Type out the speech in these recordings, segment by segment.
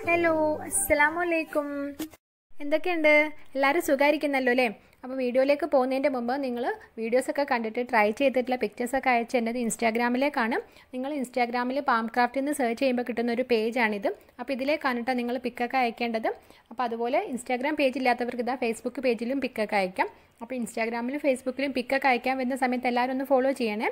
hello അസ്സലാമു അലൈക്കും എന്തൊക്കെയുണ്ട് എല്ലാവരും സുഖമായിരിക്കുന്നല്ലോ അല്ലേ അപ്പോൾ വീഡിയോയിലേക്ക് പോകുന്നതിൻ്റെ മുമ്പ് നിങ്ങൾ വീഡിയോസൊക്കെ കണ്ടിട്ട് ട്രൈ ചെയ്തിട്ടുള്ള പിക്ചേഴ്സൊക്കെ അയച്ച് എന്നത് ഇൻസ്റ്റാഗ്രാമിലേക്കാണ് നിങ്ങൾ ഇൻസ്റ്റാഗ്രാമിൽ പാം ക്രാഫ്റ്റിൽ നിന്ന് സെർച്ച് ചെയ്യുമ്പോൾ കിട്ടുന്ന ഒരു പേജാണിത് അപ്പോൾ ഇതിലേക്കാണ് കേട്ടോ നിങ്ങൾ പിക്കൊക്കെ അയക്കേണ്ടത് അപ്പോൾ അതുപോലെ ഇൻസ്റ്റാഗ്രാം പേജ് ഇല്ലാത്തവർക്ക് ഇതാ ഫേസ്ബുക്ക് പേജിലും പിക്കൊക്കെ അയക്കാം അപ്പോൾ ഇൻസ്റ്റാഗ്രാമിലും ഫേസ്ബുക്കിലും പിക്കൊക്കെ അയക്കാൻ വരുന്ന സമയത്ത് എല്ലാവരും ഒന്ന് ഫോളോ ചെയ്യണേ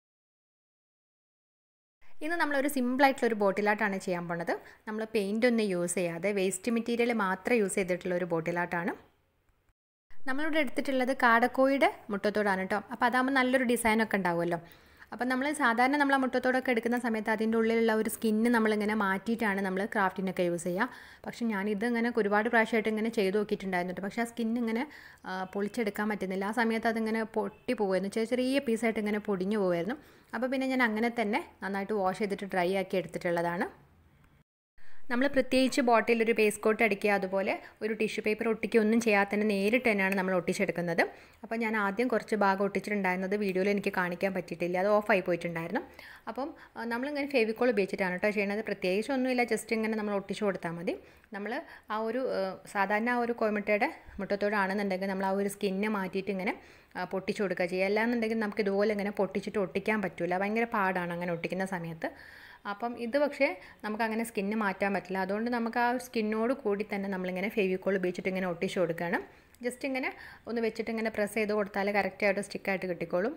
ഇന്ന് നമ്മളൊരു സിമ്പിളായിട്ടുള്ള ഒരു ബോട്ടിലാട്ടാണ് ചെയ്യാൻ പോണത് നമ്മൾ പെയിൻ്റ് ഒന്നും യൂസ് ചെയ്യാതെ വേസ്റ്റ് മെറ്റീരിയൽ മാത്രം യൂസ് ചെയ്തിട്ടുള്ള ഒരു ബോട്ടിലാട്ടാണ് നമ്മളിവിടെ എടുത്തിട്ടുള്ളത് കാടക്കോഴിയുടെ മുട്ടത്തോടാണ് കേട്ടോ അപ്പോൾ അതാകുമ്പോൾ നല്ലൊരു ഡിസൈനൊക്കെ ഉണ്ടാവുമല്ലോ അപ്പം നമ്മൾ സാധാരണ നമ്മൾ ആ മുട്ടത്തോടൊക്കെ എടുക്കുന്ന സമയത്ത് അതിൻ്റെ ഉള്ളിലുള്ള ഒരു സ്കിന്ന് നമ്മളിങ്ങനെ മാറ്റിയിട്ടാണ് നമ്മൾ ക്രാഫ്റ്റിനൊക്കെ യൂസ് ചെയ്യുക പക്ഷേ ഞാനിത് ഇങ്ങനെ ഒരുപാട് പ്രാവശ്യമായിട്ട് ഇങ്ങനെ ചെയ്ത് നോക്കിയിട്ടുണ്ടായിരുന്നു പക്ഷേ ആ സ്കിൻ ഇങ്ങനെ പൊളിച്ചെടുക്കാൻ പറ്റുന്നില്ല ആ സമയത്ത് അതിങ്ങനെ പൊട്ടി പോകുമായിരുന്നു ചെറിയ ചെറിയ പീസായിട്ട് ഇങ്ങനെ പൊടിഞ്ഞു പോകുമായിരുന്നു അപ്പോൾ പിന്നെ ഞാൻ അങ്ങനെ തന്നെ നന്നായിട്ട് വാഷ് ചെയ്തിട്ട് ഡ്രൈ ആക്കി എടുത്തിട്ടുള്ളതാണ് നമ്മൾ പ്രത്യേകിച്ച് ബോട്ടിൽ ഒരു പേസ് കോട്ട് അടിക്കുക അതുപോലെ ഒരു ടിഷ്യൂ പേപ്പർ ഒട്ടിക്കുക ഒന്നും ചെയ്യാതെ തന്നെ നേരിട്ട് തന്നെയാണ് നമ്മൾ ഒട്ടിച്ചെടുക്കുന്നത് അപ്പോൾ ഞാൻ ആദ്യം കുറച്ച് ഭാഗം ഒട്ടിച്ചിട്ടുണ്ടായിരുന്നത് വീഡിയോയിൽ എനിക്ക് കാണിക്കാൻ പറ്റിയിട്ടില്ല അത് ഓഫായി പോയിട്ടുണ്ടായിരുന്നു അപ്പം നമ്മളിങ്ങനെ ഫെവിക്കോൾ ഉപയോഗിച്ചിട്ടാണ് കേട്ടോ ചെയ്യുന്നത് പ്രത്യേകിച്ച് ഒന്നുമില്ല ജസ്റ്റ് ഇങ്ങനെ നമ്മൾ ഒട്ടിച്ചു കൊടുത്താൽ മതി നമ്മൾ ആ ഒരു സാധാരണ ആ ഒരു കോയമുട്ടയുടെ മുട്ടത്തോടാണെന്നുണ്ടെങ്കിൽ നമ്മൾ ആ ഒരു സ്കിന്ന് മാറ്റിയിട്ട് ഇങ്ങനെ പൊട്ടിച്ചു കൊടുക്കുക ചെയ്യുക അല്ലാന്നുണ്ടെങ്കിൽ നമുക്ക് ഇതുപോലെ ഇങ്ങനെ പൊട്ടിച്ചിട്ട് ഒട്ടിക്കാൻ പറ്റില്ല ഭയങ്കര പാടാണ് അങ്ങനെ ഒട്ടിക്കുന്ന സമയത്ത് അപ്പം ഇത് പക്ഷേ നമുക്ക് അങ്ങനെ സ്കിന്ന് മാറ്റാൻ പറ്റില്ല അതുകൊണ്ട് നമുക്ക് ആ സ്കിന്നോട് കൂടി തന്നെ നമ്മളിങ്ങനെ ഫെവിക്കോൾ ഉപയോഗിച്ചിട്ട് ഇങ്ങനെ ഒട്ടിച്ചു കൊടുക്കുകയാണ് ജസ്റ്റ് ഇങ്ങനെ ഒന്ന് വെച്ചിട്ട് ഇങ്ങനെ പ്രസ് ചെയ്ത് കൊടുത്താൽ കറക്റ്റായിട്ട് സ്റ്റിക്കായിട്ട് കിട്ടിക്കോളും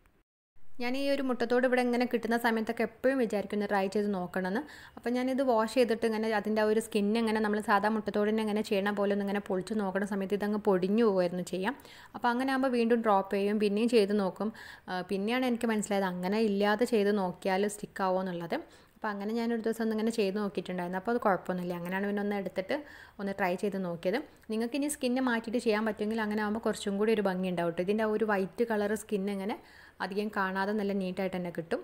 ഞാൻ ഈ ഒരു മുട്ടത്തോട് ഇവിടെ ഇങ്ങനെ കിട്ടുന്ന സമയത്തൊക്കെ എപ്പോഴും വിചാരിക്കുന്നു ട്രൈ ചെയ്ത് നോക്കണമെന്ന് അപ്പോൾ ഞാനിത് വാഷ് ചെയ്തിട്ട് ഇങ്ങനെ അതിൻ്റെ ആ ഒരു സ്കിന്ന് ഇങ്ങനെ നമ്മൾ സാധാ മുട്ടത്തോടിനെ ഇങ്ങനെ ചെയ്യണ പോലെ ഒന്ന് ഇങ്ങനെ പൊളിച്ച് നോക്കുന്ന സമയത്ത് ഇതങ്ങ് പൊടിഞ്ഞു പോകുമായിരുന്നു ചെയ്യാം അപ്പോൾ അങ്ങനെ ആകുമ്പോൾ വീണ്ടും ഡ്രോപ്പ് ചെയ്യും പിന്നെയും ചെയ്ത് നോക്കും പിന്നെയാണ് എനിക്ക് മനസ്സിലായത് അങ്ങനെ ഇല്ലാതെ ചെയ്ത് നോക്കിയാൽ സ്റ്റിക്കാവോ എന്നുള്ളത് അപ്പോൾ അങ്ങനെ ഞാനൊരു ദിവസം ഒന്നിങ്ങനെ ചെയ്ത് നോക്കിയിട്ടുണ്ടായിരുന്നു അപ്പോൾ അത് കുഴപ്പമൊന്നുമില്ല അങ്ങനെയാണ് പിന്നെ ഒന്ന് എടുത്തിട്ട് ഒന്ന് ട്രൈ ചെയ്ത് നോക്കിയത് നിങ്ങൾക്ക് ഇനി സ്കിന്ന് മാറ്റിയിട്ട് ചെയ്യാൻ പറ്റുമെങ്കിൽ അങ്ങനെ ആകുമ്പോൾ കുറച്ചും കൂടി ഒരു ഭംഗി ഉണ്ടാവും കേട്ടോ ഇതിൻ്റെ ആ ഒരു വൈറ്റ് കളർ സ്കിൻ ഇങ്ങനെ അധികം കാണാതെ നല്ല നീറ്റായിട്ട് തന്നെ കിട്ടും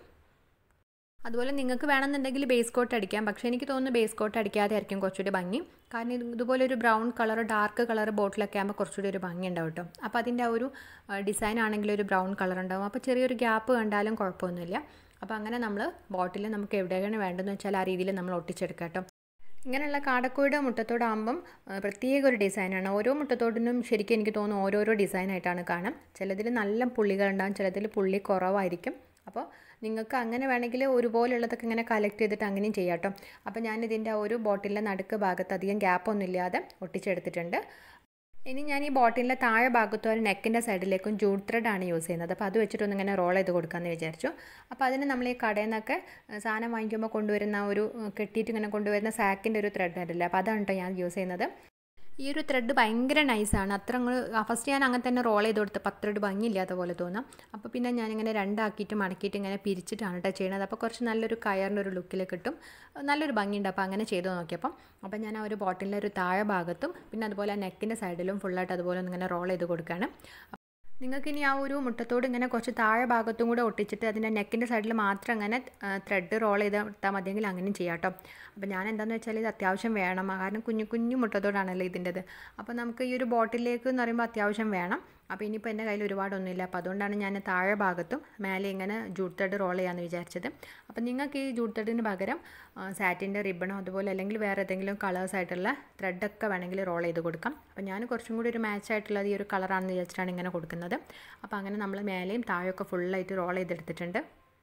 അതുപോലെ നിങ്ങൾക്ക് വേണമെന്നുണ്ടെങ്കിൽ ബേസ് കോട്ട് അടിക്കാം പക്ഷേ എനിക്ക് തോന്നുന്നു ബേസ് കോട്ട് അടിക്കാതെ ആയിരിക്കും കുറച്ചുകൂടി ഭംഗി കാരണം ഇത് ഇതുപോലെ ഒരു ബ്രൗൺ കളർ ഡാർക്ക് കളർ ബോട്ടിലൊക്കെ ആകുമ്പോൾ കുറച്ചുകൂടി ഒരു ഭംഗി ഉണ്ടാവും കേട്ടോ അപ്പോൾ അതിൻ്റെ ആ ഒരു ഡിസൈൻ ആണെങ്കിൽ ഒരു ബ്രൗൺ കളർ ഉണ്ടാവും അപ്പോൾ ചെറിയൊരു ഗ്യാപ്പ് കണ്ടാലും കുഴപ്പമൊന്നുമില്ല അപ്പോൾ അങ്ങനെ നമ്മൾ ബോട്ടിൽ നമുക്ക് എവിടെയാണ് വേണ്ടതെന്ന് വെച്ചാൽ ആ രീതിയിൽ നമ്മൾ ഒട്ടിച്ചെടുക്കാം കേട്ടോ ഇങ്ങനെയുള്ള കാടക്കോയുടെ മുട്ടത്തോടാകുമ്പം പ്രത്യേക ഒരു ഡിസൈനാണ് ഓരോ മുട്ടത്തോടിനും ശരിക്കും എനിക്ക് തോന്നുന്നു ഓരോരോ ഡിസൈനായിട്ടാണ് കാണാം ചിലതിൽ നല്ല പുള്ളികളുണ്ടാകും ചിലതിൽ പുള്ളി കുറവായിരിക്കും അപ്പോൾ നിങ്ങൾക്ക് അങ്ങനെ വേണമെങ്കിൽ ഒരുപോലുള്ളതൊക്കെ ഇങ്ങനെ കളക്ട് ചെയ്തിട്ട് അങ്ങനെയും ചെയ്യാം കേട്ടോ അപ്പോൾ ഞാനിതിൻ്റെ ആ ഒരു ബോട്ടിലിൻ്റെ നടുക്ക് ഭാഗത്ത് അധികം ഗ്യാപ്പൊന്നും ഇല്ലാതെ ഒട്ടിച്ചെടുത്തിട്ടുണ്ട് ഇനി ഞാൻ ഈ ബോട്ടിലിൻ്റെ താഴെ ഭാഗത്തും ഒരു നെക്കിൻ്റെ സൈഡിലേക്കും ജൂട്ട് ത്രെഡാണ് യൂസ് ചെയ്യുന്നത് അപ്പോൾ അത് വെച്ചിട്ടൊന്ന് ഇങ്ങനെ റോൾ ചെയ്ത് കൊടുക്കാമെന്ന് വിചാരിച്ചു അപ്പോൾ അതിന് നമ്മൾ ഈ കടയിൽ നിന്നൊക്കെ സാധനം വാങ്ങിക്കുമ്പോൾ കൊണ്ടുവരുന്ന ഒരു കെട്ടിയിട്ട് ഇങ്ങനെ കൊണ്ടുവരുന്ന സാക്കിൻ്റെ ഒരു ത്രെഡ് ഉണ്ടല്ലോ അപ്പോൾ അതാണ് കേട്ടോ ഞാൻ യൂസ് ചെയ്യുന്നത് ഈ ഒരു ത്രെഡ് ഭയങ്കര നൈസാണ് അത്ര അങ്ങ് ഫസ്റ്റ് ഞാൻ അങ്ങനെ തന്നെ റോൾ ചെയ്ത് കൊടുത്തപ്പോൾ അത്ര ഒരു ഭംഗിയില്ലാത്ത പോലെ തോന്നാം അപ്പോൾ പിന്നെ ഞാനിങ്ങനെ രണ്ടാക്കിയിട്ട് മടക്കിയിട്ട് ഇങ്ങനെ പിരിച്ചിട്ടാണ് കേട്ടോ ചെയ്യുന്നത് അപ്പോൾ കുറച്ച് നല്ലൊരു കയറിൻ്റെ ഒരു ലുക്കിൽ കിട്ടും നല്ലൊരു ഭംഗിയുണ്ട് അപ്പോൾ അങ്ങനെ ചെയ്ത് നോക്കിയപ്പം അപ്പോൾ ഞാൻ ആ ഒരു ബോട്ടിലിൻ്റെ ഒരു താഴെ ഭാഗത്തും പിന്നെ അതുപോലെ നെക്കിൻ്റെ സൈഡിലും ഫുള്ളായിട്ട് അതുപോലെ ഒന്നിങ്ങനെ റോൾ ചെയ്ത് കൊടുക്കുകയാണ് നിങ്ങൾക്ക് ഇനി ആ ഒരു മുട്ടത്തോട് ഇങ്ങനെ കുറച്ച് താഴെ ഭാഗത്തും കൂടെ ഒട്ടിച്ചിട്ട് അതിൻ്റെ നെക്കിൻ്റെ സൈഡിൽ മാത്രം അങ്ങനെ ത്രെഡ് റോൾ ചെയ്ത് ഇട്ടാൽ മതിയെങ്കിൽ അങ്ങനെയും ചെയ്യാം കേട്ടോ അപ്പോൾ ഞാൻ എന്താണെന്ന് വെച്ചാൽ ഇത് അത്യാവശ്യം വേണം കാരണം കുഞ്ഞു കുഞ്ഞു മുട്ടത്തോടാണല്ലോ ഇതിൻ്റെത് അപ്പോൾ നമുക്ക് ഈ ഒരു ബോട്ടിലേക്ക് എന്ന് പറയുമ്പോൾ അത്യാവശ്യം വേണം അപ്പോൾ ഇനിയിപ്പോൾ എൻ്റെ കയ്യിൽ ഒരുപാടൊന്നുമില്ല അപ്പോൾ അതുകൊണ്ടാണ് ഞാൻ താഴെ ഭാഗത്തും മേലെ ഇങ്ങനെ ജൂട്ട് ത്രെഡ് റോൾ ചെയ്യാമെന്ന് വിചാരിച്ചത് അപ്പോൾ നിങ്ങൾക്ക് ഈ ജൂട്ട് ത്രെഡിന് പകരം സാറ്റിൻ്റെ റിബണോ അതുപോലെ അല്ലെങ്കിൽ വേറെ ഏതെങ്കിലും കളേഴ്സ് ആയിട്ടുള്ള ത്രെഡൊക്കെ വേണമെങ്കിൽ റോൾ ചെയ്ത് കൊടുക്കാം അപ്പോൾ ഞാൻ കുറച്ചും കൂടി ഒരു മാച്ച് ആയിട്ടുള്ളത് ഈ ഒരു കളറാണെന്ന് വിചാരിച്ചിട്ടാണ് ഇങ്ങനെ കൊടുക്കുന്നത് അപ്പോൾ അങ്ങനെ നമ്മൾ മേലെയും താഴെയൊക്കെ ഫുള്ളായിട്ട് റോൾ ചെയ്തെടുത്തിട്ടുണ്ട്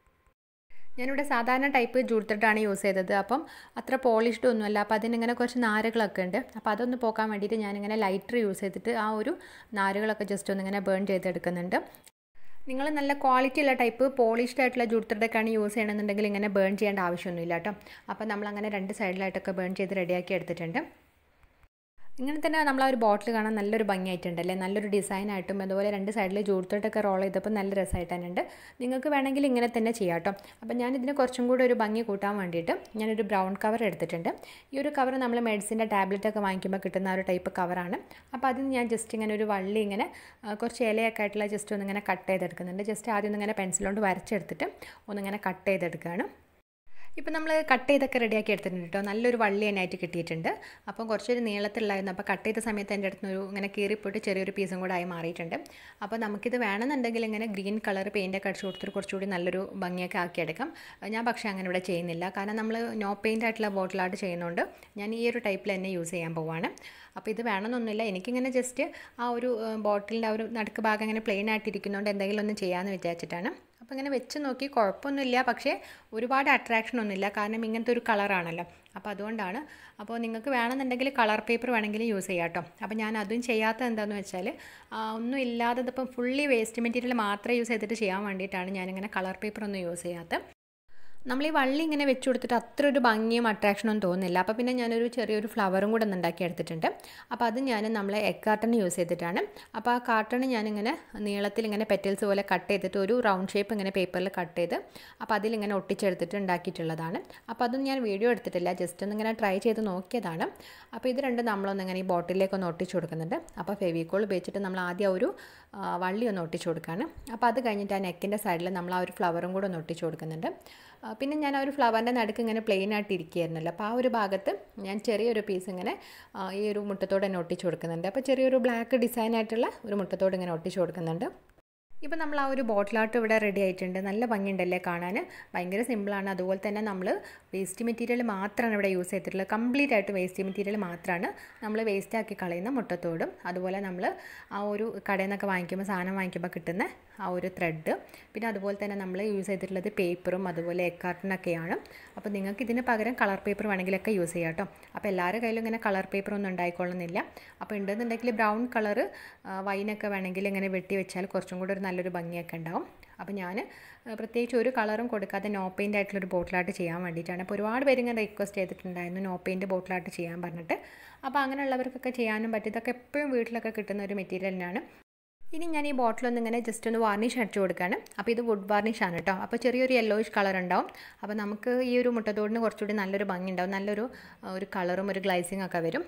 ഞാനിവിടെ സാധാരണ ടൈപ്പ് ജൂട്ട് ത്രെഡാണ് യൂസ് ചെയ്തത് അപ്പം അത്ര പോളിഷ്ഡ് ഒന്നുമല്ല അപ്പോൾ അതിനിങ്ങനെ കുറച്ച് നാരുകളൊക്കെ ഉണ്ട് അപ്പോൾ അതൊന്ന് പോക്കാൻ വേണ്ടിയിട്ട് ഞാനിങ്ങനെ ലൈറ്റർ യൂസ് ചെയ്തിട്ട് ആ ഒരു നാരുകളൊക്കെ ജസ്റ്റ് ഒന്നിങ്ങനെ ബേൺ ചെയ്തെടുക്കുന്നുണ്ട് നിങ്ങൾ നല്ല ക്വാളിറ്റി ഉള്ള ടൈപ്പ് പോളിഷ്ഡ് ആയിട്ടുള്ള ജൂട്ട് ത്രെഡൊക്കെയാണ് യൂസ് ചെയ്യണമെന്നുണ്ടെങ്കിൽ ഇങ്ങനെ ബേൺ ചെയ്യേണ്ട ആവശ്യമൊന്നുമില്ല കേട്ടോ അപ്പോൾ നമ്മളങ്ങനെ രണ്ട് സൈഡിലായിട്ടൊക്കെ ബേൺ ചെയ്ത് റെഡിയാക്കി എടുത്തിട്ടുണ്ട് ഇങ്ങനെ തന്നെ നമ്മൾ ആ ഒരു ബോട്ടിൽ കാണാൻ നല്ലൊരു ഭംഗിയായിട്ടുണ്ടല്ലേ നല്ലൊരു ഡിസൈനായിട്ടും അതുപോലെ രണ്ട് സൈഡിൽ ജൂട്ടോട്ടൊക്കെ റോൾ ചെയ്തപ്പോൾ നല്ല രസമായിട്ട് തന്നെ ഉണ്ട് നിങ്ങൾക്ക് വേണമെങ്കിൽ ഇങ്ങനെ തന്നെ ചെയ്യാം കേട്ടോ അപ്പോൾ ഞാനിതിന് കുറച്ചും കൂടി ഒരു ഭംഗി കൂട്ടാൻ വേണ്ടിയിട്ട് ഞാനൊരു ബ്രൗൺ കവർ എടുത്തിട്ടുണ്ട് ഈ ഒരു കവർ നമ്മൾ മെഡിസിൻ്റെ ടാബ്ലറ്റൊക്കെ വാങ്ങിക്കുമ്പോൾ കിട്ടുന്ന ഒരു ടൈപ്പ് കവറാണ് അപ്പോൾ അതിന് ഞാൻ ജസ്റ്റ് ഇങ്ങനെ ഒരു വള്ളി ഇങ്ങനെ കുറച്ച് ഇലയൊക്കെ ആയിട്ടുള്ള ജസ്റ്റ് ഒന്നിങ്ങനെ കട്ട് ചെയ്തെടുക്കുന്നുണ്ട് ജസ്റ്റ് ആദ്യം ഒന്നിങ്ങനെ പെൻസിലുകൊണ്ട് വരച്ചെടുത്തിട്ട് ഒന്നിങ്ങനെ കട്ട് ചെയ്തെടുക്കുകയാണ് ഇപ്പോൾ നമ്മൾ കട്ട് ചെയ്തൊക്കെ റെഡിയാക്കി എടുത്തിട്ടുണ്ട് കേട്ടോ നല്ലൊരു വള്ളി തന്നെയായിട്ട് കിട്ടിയിട്ടുണ്ട് അപ്പം കുറച്ചൊരു നീളത്തിലുണ്ടായിരുന്നു അപ്പോൾ കട്ട് ചെയ്ത സമയത്ത് എൻ്റെ അടുത്ത് ഒരു ഇങ്ങനെ കീറിപ്പോയിട്ട് ചെറിയൊരു പീസും കൂടെ ആയി മാറിയിട്ടുണ്ട് അപ്പോൾ നമുക്കിത് വേണമെന്നുണ്ടെങ്കിൽ ഇങ്ങനെ ഗ്രീൻ കളർ പെയിൻ്റൊക്കെ അടിച്ച് കൊടുത്തിട്ട് കുറച്ചുകൂടി നല്ലൊരു ഭംഗിയൊക്കെ ആക്കിയെടുക്കാം ഞാൻ പക്ഷേ അങ്ങനെ ഇവിടെ ചെയ്യുന്നില്ല കാരണം നമ്മൾ നോ പെയിൻ്റ് ആയിട്ടുള്ള ബോട്ടിലായിട്ട് ചെയ്യുന്നതുകൊണ്ട് ഞാൻ ഈ ഒരു ടൈപ്പിൽ തന്നെ യൂസ് ചെയ്യാൻ പോവാണ് അപ്പോൾ ഇത് വേണമെന്നൊന്നുമില്ല എനിക്കിങ്ങനെ ജസ്റ്റ് ആ ഒരു ബോട്ടിലിൻ്റെ ആ ഒരു നടുക്ക് ഭാഗം ഇങ്ങനെ പ്ലെയിൻ ആയിട്ടിരിക്കുന്നതുകൊണ്ട് എന്തെങ്കിലും ഒന്ന് ചെയ്യാമെന്ന് വിചാരിച്ചിട്ടാണ് അപ്പോൾ ഇങ്ങനെ വെച്ച് നോക്കി കുഴപ്പമൊന്നുമില്ല പക്ഷേ ഒരുപാട് അട്രാക്ഷൻ ഒന്നുമില്ല കാരണം ഇങ്ങനത്തെ ഒരു കളറാണല്ലോ അപ്പോൾ അതുകൊണ്ടാണ് അപ്പോൾ നിങ്ങൾക്ക് വേണമെന്നുണ്ടെങ്കിൽ കളർ പേപ്പർ വേണമെങ്കിൽ യൂസ് ചെയ്യാം കേട്ടോ അപ്പോൾ ഞാൻ അതും ചെയ്യാത്തത് എന്താണെന്ന് വെച്ചാൽ ഒന്നും ഇല്ലാതെ ഇതിപ്പം ഫുള്ളി വേസ്റ്റ് മെറ്റീരിയൽ മാത്രമേ യൂസ് ചെയ്തിട്ട് ചെയ്യാൻ വേണ്ടിയിട്ടാണ് ഞാനിങ്ങനെ കളർ പേപ്പർ ഒന്നും യൂസ് ചെയ്യാത്തത് നമ്മൾ ഈ വള്ളി ഇങ്ങനെ വെച്ച് കൊടുത്തിട്ട് അത്ര ഒരു ഭംഗിയും അട്രാക്ഷനും തോന്നുന്നില്ല അപ്പോൾ പിന്നെ ഞാനൊരു ചെറിയൊരു ഫ്ലവറും കൂടെ ഒന്ന് ഉണ്ടാക്കി എടുത്തിട്ടുണ്ട് അപ്പോൾ അത് ഞാൻ നമ്മളെ എഗ് കാർട്ടൺ യൂസ് ചെയ്തിട്ടാണ് അപ്പോൾ ആ കാർട്ടൺ ഞാനിങ്ങനെ നീളത്തിൽ ഇങ്ങനെ പെറ്റൽസ് പോലെ കട്ട് ചെയ്തിട്ട് ഒരു റൗണ്ട് ഷേപ്പ് ഇങ്ങനെ പേപ്പറിൽ കട്ട് ചെയ്ത് അപ്പോൾ അതിലിങ്ങനെ ഒട്ടിച്ചെടുത്തിട്ട് ഉണ്ടാക്കിയിട്ടുള്ളതാണ് അപ്പോൾ അതൊന്നും ഞാൻ വീഡിയോ എടുത്തിട്ടില്ല ജസ്റ്റ് ഒന്ന് ഇങ്ങനെ ട്രൈ ചെയ്ത് നോക്കിയതാണ് അപ്പോൾ ഇത് രണ്ടും നമ്മളൊന്നിങ്ങനെ ഈ ബോട്ടിലേക്ക് ഒന്ന് ഒട്ടിച്ച് കൊടുക്കുന്നുണ്ട് അപ്പോൾ ഫെവിക്കോൾ ഉപയോഗിച്ചിട്ട് നമ്മൾ ആദ്യം ഒരു വള്ളി ഒന്ന് ഒട്ടിച്ച് കൊടുക്കുകയാണ് അപ്പോൾ അത് കഴിഞ്ഞിട്ട് ആ നെക്കിൻ്റെ സൈഡിൽ നമ്മൾ ആ ഒരു ഫ്ലവറും കൂടെ ഒന്ന് ഒട്ടിച്ച് കൊടുക്കുന്നുണ്ട് പിന്നെ ഞാൻ ആ ഒരു ഫ്ലവറിൻ്റെ നടുക്ക് ഇങ്ങനെ പ്ലെയിൻ ആയിട്ട് ഇരിക്കുകയായിരുന്നല്ലോ അപ്പോൾ ആ ഒരു ഭാഗത്ത് ഞാൻ ചെറിയൊരു പീസ് ഇങ്ങനെ ഈ ഒരു മുട്ടത്തോട് തന്നെ ഒട്ടിച്ച് കൊടുക്കുന്നുണ്ട് അപ്പോൾ ചെറിയൊരു ബ്ലാക്ക് ഡിസൈൻ ആയിട്ടുള്ള ഒരു മുട്ടത്തോട് ഇങ്ങനെ ഒട്ടിച്ച് കൊടുക്കുന്നുണ്ട് ഇപ്പോൾ നമ്മൾ ആ ഒരു ബോട്ടിലാട്ട് ഇവിടെ റെഡി ആയിട്ടുണ്ട് നല്ല ഭംഗിയുണ്ടല്ലേ കാണാൻ ഭയങ്കര സിമ്പിളാണ് അതുപോലെ തന്നെ നമ്മൾ വേസ്റ്റ് മെറ്റീരിയൽ മാത്രമാണ് ഇവിടെ യൂസ് ചെയ്തിട്ടുള്ളത് കംപ്ലീറ്റ് ആയിട്ട് വേസ്റ്റ് മെറ്റീരിയൽ മാത്രമാണ് നമ്മൾ വേസ്റ്റ് ആക്കി കളയുന്ന മുട്ടത്തോടും അതുപോലെ നമ്മൾ ആ ഒരു കടയിൽ നിന്നൊക്കെ വാങ്ങിക്കുമ്പോൾ സാധനം വാങ്ങിക്കുമ്പോൾ കിട്ടുന്ന ആ ഒരു ത്രെഡ് പിന്നെ അതുപോലെ തന്നെ നമ്മൾ യൂസ് ചെയ്തിട്ടുള്ളത് പേപ്പറും അതുപോലെ എക്കാർട്ടിനൊക്കെയാണ് അപ്പോൾ നിങ്ങൾക്ക് ഇതിന് പകരം കളർ പേപ്പർ വേണമെങ്കിലൊക്കെ യൂസ് ചെയ്യാം കേട്ടോ അപ്പോൾ എല്ലാവരുടെ കയ്യിലും ഇങ്ങനെ കളർ പേപ്പർ ഒന്നും ഉണ്ടായിക്കൊള്ളുന്നില്ല അപ്പോൾ ഉണ്ടെന്നുണ്ടെങ്കിൽ ബ്രൗൺ കളർ വൈനൊക്കെ വേണമെങ്കിൽ ഇങ്ങനെ വെട്ടി വെച്ചാൽ കുറച്ചും കൂടി ഒരു നല്ലൊരു ഭംഗിയൊക്കെ ഉണ്ടാവും അപ്പോൾ ഞാൻ പ്രത്യേകിച്ച് ഒരു കളറും കൊടുക്കാതെ നോ പെയിൻ്റ് ആയിട്ടുള്ളൊരു ബോട്ടിലായിട്ട് ചെയ്യാൻ വേണ്ടിയിട്ടാണ് അപ്പോൾ ഒരുപാട് പേര് ഇങ്ങനെ റിക്വസ്റ്റ് ചെയ്തിട്ടുണ്ടായിരുന്നു നോ പെയിൻറ്റ് ബോട്ടിലായിട്ട് ചെയ്യാൻ പറഞ്ഞിട്ട് അപ്പോൾ അങ്ങനെയുള്ളവർക്കൊക്കെ ചെയ്യാനും പറ്റും ഇതൊക്കെ എപ്പോഴും വീട്ടിലൊക്കെ കിട്ടുന്ന ഒരു മെറ്റീരിയൽ തന്നെയാണ് ഇനി ഞാൻ ഈ ബോട്ടിലൊന്ന് ഇങ്ങനെ ജസ്റ്റ് ഒന്ന് വാർണിഷ് അടിച്ചു കൊടുക്കുകയാണ് അപ്പോൾ ഇത് വുഡ് വാർണിഷ് ആണ് കേട്ടോ അപ്പോൾ ചെറിയൊരു യെല്ലോയിഷ് കളർ ഉണ്ടാവും അപ്പോൾ നമുക്ക് ഈ ഒരു മുട്ടത്തോടിന് കുറച്ചുകൂടി നല്ലൊരു ഭംഗി ഉണ്ടാവും നല്ലൊരു ഒരു കളറും ഒരു ഗ്ലൈസിങ് ഒക്കെ വരും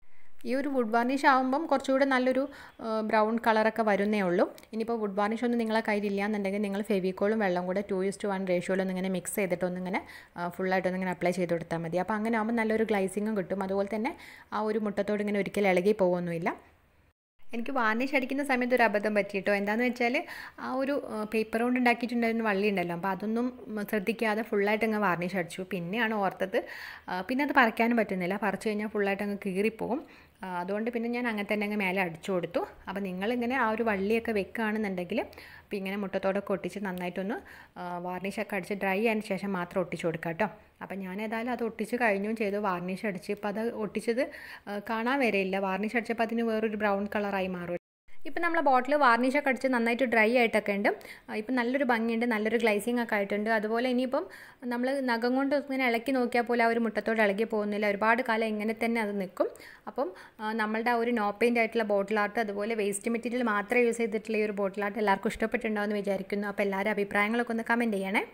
ഈ ഒരു വുഡ് വാർണിഷ് ആകുമ്പം കുറച്ചുകൂടെ നല്ലൊരു ബ്രൗൺ കളറൊക്കെ വരുന്നേ ഉള്ളൂ ഇനിയിപ്പോൾ വുഡ് വാർണിഷ് ഒന്നും നിങ്ങളെ കയ്യിലില്ല എന്നുണ്ടെങ്കിൽ നിങ്ങൾ ഫെവിക്കോളും വെള്ളം കൂടെ ടു ഇസ്റ്റ് വൺ റേഷ്യോയിലൊന്നും ഇങ്ങനെ മിക്സ് ചെയ്തിട്ട് ഒന്നിങ്ങനെ ഫുള്ളായിട്ടൊന്നിങ്ങനെ അപ്ലൈ ചെയ്ത് കൊടുത്താൽ മതി അപ്പോൾ അങ്ങനെ ആകുമ്പോൾ നല്ലൊരു ഗ്ലൈസിങ്ങും കിട്ടും അതുപോലെ തന്നെ ആ ഒരു മുട്ടത്തോട് ഇങ്ങനെ ഒരിക്കലും ഇളകി പോകുമൊന്നുമില്ല എനിക്ക് വാർണിഷ് അടിക്കുന്ന സമയത്ത് ഒരു അബദ്ധം പറ്റിയിട്ടോ എന്താണെന്ന് വെച്ചാൽ ആ ഒരു പേപ്പർ കൊണ്ട് ഉണ്ടാക്കിയിട്ടുണ്ടായിരുന്ന വള്ളി ഉണ്ടല്ലോ അപ്പോൾ അതൊന്നും ശ്രദ്ധിക്കാതെ ഫുള്ളായിട്ട് അങ്ങ് വാർണിഷ് അടിച്ചു പിന്നെയാണ് ഓർത്തത് പിന്നെ അത് പറിക്കാനും പറ്റുന്നില്ല പറിച്ചു കഴിഞ്ഞാൽ ഫുള്ളായിട്ട് അങ്ങ് കീറിപ്പോകും അതുകൊണ്ട് പിന്നെ ഞാൻ അങ്ങനെ തന്നെ അങ്ങ് മേലെ അടിച്ചു കൊടുത്തു അപ്പോൾ നിങ്ങളിങ്ങനെ ആ ഒരു വള്ളിയൊക്കെ വെക്കുകയാണെന്നുണ്ടെങ്കിൽ അപ്പോൾ ഇങ്ങനെ മുട്ടത്തോടൊക്കെ ഒട്ടിച്ച് നന്നായിട്ടൊന്ന് വാർണിഷൊക്കെ അടിച്ച് ഡ്രൈ ആയതിന് ശേഷം മാത്രം ഒട്ടിച്ച് കൊടുക്കുക കേട്ടോ അപ്പോൾ ഞാൻ ഏതായാലും അത് ഒട്ടിച്ച് കഴിഞ്ഞും ചെയ്തു വാർണിഷ് അടിച്ച് ഇപ്പോൾ അത് ഒട്ടിച്ചത് കാണാൻ വരെയില്ല വാർണിഷ് അടിച്ചപ്പോൾ അതിന് വേറൊരു ബ്രൗൺ കളറായി മാറും ഇപ്പം നമ്മളെ ബോട്ടിൽ വാർണിഷൊക്കെ അടിച്ച് നന്നായിട്ട് ഡ്രൈ ആയിട്ടൊക്കെ ഉണ്ട് ഇപ്പം നല്ലൊരു ഭംഗിയുണ്ട് നല്ലൊരു ഗ്ലൈസിങ് ഒക്കെ ആയിട്ടുണ്ട് അതുപോലെ ഇനിയിപ്പം നമ്മൾ നഖം കൊണ്ട് ഇങ്ങനെ ഇളക്കി നോക്കിയാൽ പോലെ ആ ഒരു മുട്ടത്തോട് ഇളകി പോകുന്നില്ല ഒരുപാട് കാലം ഇങ്ങനെ തന്നെ അത് നിൽക്കും അപ്പം നമ്മളുടെ ആ ഒരു നോ പെയിൻ്റ് ആയിട്ടുള്ള ബോട്ടിൽ ആർട്ട് അതുപോലെ വേസ്റ്റ് മെറ്റീരിയൽ മാത്രമേ യൂസ് ചെയ്തിട്ടുള്ള ഈ ഒരു ബോട്ടിൽ ആർട്ട് എല്ലാവർക്കും ഇഷ്ടപ്പെട്ടുണ്ടാവുമെന്ന് വിചാരിക്കുന്നു അപ്പോൾ എല്ലാവരും അഭിപ്രായങ്ങളൊക്കെ ഒന്ന് കമൻറ്റ് ചെയ്യണേ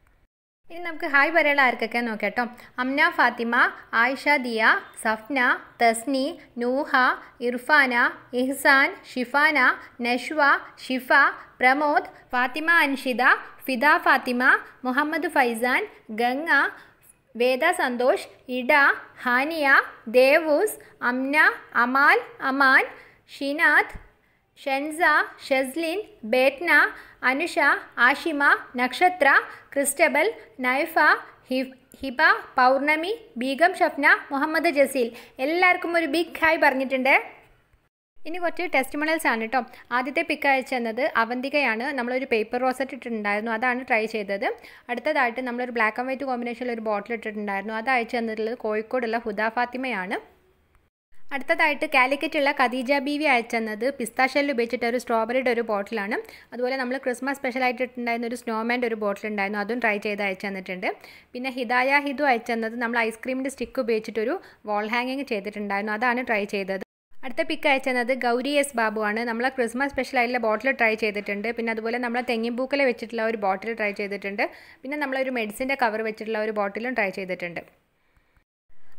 ഇനി നമുക്ക് ഹായ് പറയാനുള്ള ആർക്കൊക്കെ നോക്കാം അംന ഫാത്തിമ ആയിഷ ദിയ സഫ്ന തസ്നി നൂഹ ഇർഫാന ഇഹ്സാൻ ഷിഫാന നഷ്വ ഷിഫ പ്രമോദ് ഫാത്തിമ അൻഷിത ഫിദ ഫാത്തിമ മുഹമ്മദ് ഫൈസാൻ ഗംഗ വേദ സന്തോഷ് ഇഡ ഹാനിയ ദേവൂസ് അംന അമാൽ അമാൻ ഷിനാഥ് ഷെൻസ ഷെസ്ലിൻ ബേറ്റ്ന അനുഷ ആഷിമ നക്ഷത്ര ക്രിസ്റ്റബൽ നൈഫ ഹിബ് ഹിബ പൗർണമി ബീഗം ഷഫ്ന മുഹമ്മദ് ജസീൽ എല്ലാവർക്കും ഒരു ബിഗ് ഹായ് പറഞ്ഞിട്ടുണ്ട് ഇനി കുറച്ച് ടെസ്റ്റിമോണിയൽസ് ആണ് കേട്ടോ ആദ്യത്തെ പിക്ക് അയച്ചു തന്നത് അവന്തികയാണ് നമ്മളൊരു പേപ്പർ റോസറ്റ് ഇട്ടിട്ടുണ്ടായിരുന്നു അതാണ് ട്രൈ ചെയ്തത് അടുത്തതായിട്ട് നമ്മളൊരു ബ്ലാക്ക് ആൻഡ് വൈറ്റ് കോമ്പിനേഷനിൽ ഒരു ബോട്ടിൽ ഇട്ടിട്ടുണ്ടായിരുന്നു അത് അയച്ചു തന്നിട്ടുള്ളത് കോഴിക്കോടുള്ള ഹുദ ഫാത്തിമയാണ് അടുത്തതായിട്ട് കാലിക്കറ്റുള്ള ഖദീജ ബീവി അയച്ചെന്നത് പിസ്താഷെല്ലിൽ ഉപയോഗിച്ചിട്ട് ഒരു സ്ട്രോബെറിയുടെ ഒരു ബോട്ടിലാണ് അതുപോലെ നമ്മൾ ക്രിസ്മസ് സ്പെഷ്യലായിട്ട് ഇട്ടുണ്ടായിരുന്ന ഒരു സ്നോമാൻ്റെ ഒരു ബോട്ടിൽ ഉണ്ടായിരുന്നു അതും ട്രൈ ചെയ്ത് അയച്ചു തന്നിട്ടുണ്ട് പിന്നെ ഹിദായ ഹിദു അയച്ചെന്നത് നമ്മൾ ഐസ്ക്രീമിൻ്റെ സ്റ്റിക്ക് ഉപയോഗിച്ചിട്ടൊരു വാൾ ഹാങ്ങിങ് ചെയ്തിട്ടുണ്ടായിരുന്നു അതാണ് ട്രൈ ചെയ്തത് അടുത്ത പിക്ക് അയച്ചത് ഗൗരി എസ് ബാബു ആണ് നമ്മൾ ക്രിസ്മസ് സ്പെഷ്യൽ ആയിട്ടുള്ള ബോട്ടിൽ ട്രൈ ചെയ്തിട്ടുണ്ട് പിന്നെ അതുപോലെ നമ്മൾ തെങ്ങിൻപൂക്കൽ വെച്ചിട്ടുള്ള ഒരു ബോട്ടിൽ ട്രൈ ചെയ്തിട്ടുണ്ട് പിന്നെ നമ്മളൊരു മെഡിസിൻ്റെ കവർ വെച്ചിട്ടുള്ള ഒരു ബോട്ടിലും ട്രൈ ചെയ്തിട്ടുണ്ട്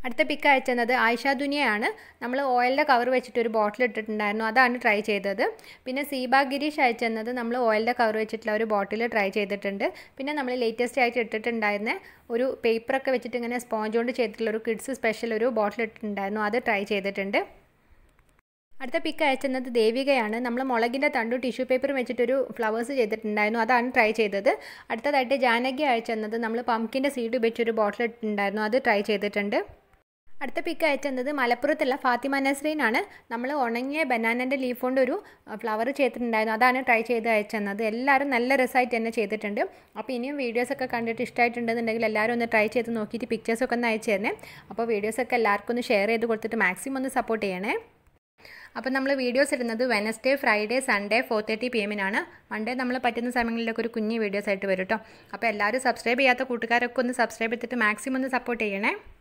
അടുത്ത പിക്ക് അയച്ചത് ആയിഷ ദുനിയയാണ് നമ്മൾ ഓയിലിൻ്റെ കവർ വെച്ചിട്ട് ഒരു ബോട്ടിൽ ഇട്ടിട്ടുണ്ടായിരുന്നു അതാണ് ട്രൈ ചെയ്തത് പിന്നെ സീബ ഗിരീഷ് അയച്ചെന്നത് നമ്മൾ ഓയിലിൻ്റെ കവർ വെച്ചിട്ടുള്ള ഒരു ബോട്ടിൽ ട്രൈ ചെയ്തിട്ടുണ്ട് പിന്നെ നമ്മൾ ലേറ്റസ്റ്റ് ആയിട്ട് ഇട്ടിട്ടുണ്ടായിരുന്ന ഒരു പേപ്പറൊക്കെ വെച്ചിട്ട് ഇങ്ങനെ സ്പോഞ്ച് കൊണ്ട് ചെയ്തിട്ടുള്ള ഒരു കിഡ്സ് സ്പെഷ്യൽ ഒരു ബോട്ടിൽ ഇട്ടിട്ടുണ്ടായിരുന്നു അത് ട്രൈ ചെയ്തിട്ടുണ്ട് അടുത്ത പിക്ക് അയച്ചെന്നത് ദേവികയാണ് നമ്മൾ മുളകിൻ്റെ തണ്ടു ടിഷ്യൂ പേപ്പർ വെച്ചിട്ടൊരു ഫ്ലവേഴ്സ് ചെയ്തിട്ടുണ്ടായിരുന്നു അതാണ് ട്രൈ ചെയ്തത് അടുത്തതായിട്ട് ജാനകി അയച്ചെന്നത് നമ്മൾ പംകിൻ്റെ സീഡ് വെച്ചൊരു ബോട്ടിൽ ഇട്ടിട്ടുണ്ടായിരുന്നു അത് ട്രൈ ചെയ്തിട്ടുണ്ട് അടുത്ത പിക്ക് അയച്ചത് മലപ്പുറത്തുള്ള ഫാത്തിമ നസ്രീനാണ് നമ്മൾ ഉണങ്ങിയ ബനാനൻ്റെ ലീഫ് കൊണ്ട് ഒരു ഫ്ലവർ ചെയ്തിട്ടുണ്ടായിരുന്നു അതാണ് ട്രൈ ചെയ്ത് അയച്ചത് എല്ലാവരും നല്ല രസമായിട്ട് തന്നെ ചെയ്തിട്ടുണ്ട് അപ്പോൾ ഇനിയും വീഡിയോസൊക്കെ കണ്ടിട്ട് ഇഷ്ടമായിട്ടുണ്ടെന്നുണ്ടെങ്കിൽ എല്ലാവരും ഒന്ന് ട്രൈ ചെയ്ത് നോക്കിയിട്ട് പിക്ചേഴ്സൊക്കെ ഒന്ന് അയച്ചു തരണേ അപ്പോൾ വീഡിയോസൊക്കെ എല്ലാവർക്കും ഒന്ന് ഷെയർ ചെയ്ത് കൊടുത്തിട്ട് മാക്സിമം ഒന്ന് സപ്പോർട്ട് ചെയ്യണേ അപ്പോൾ നമ്മൾ വീഡിയോസ് ഇടുന്നത് Wednesday Friday Sunday four thirty P എമ്മിനാണ് മൺഡേ നമ്മൾ പറ്റുന്ന സമയങ്ങളിലൊക്കെ ഒരു കുഞ്ഞ് വീഡിയോസ് ആയിട്ട് വരും കേട്ടോ അപ്പോൾ എല്ലാവരും സബ്സ്ക്രൈബ് ചെയ്യാത്ത കൂട്ടുകാരൊക്കെ ഒന്ന് സബ്സ്ക്രൈബ് ചെയ്തിട്ട് മാക്സിമം ഒന്ന് സപ്പോർട്ട് ചെയ്യണേ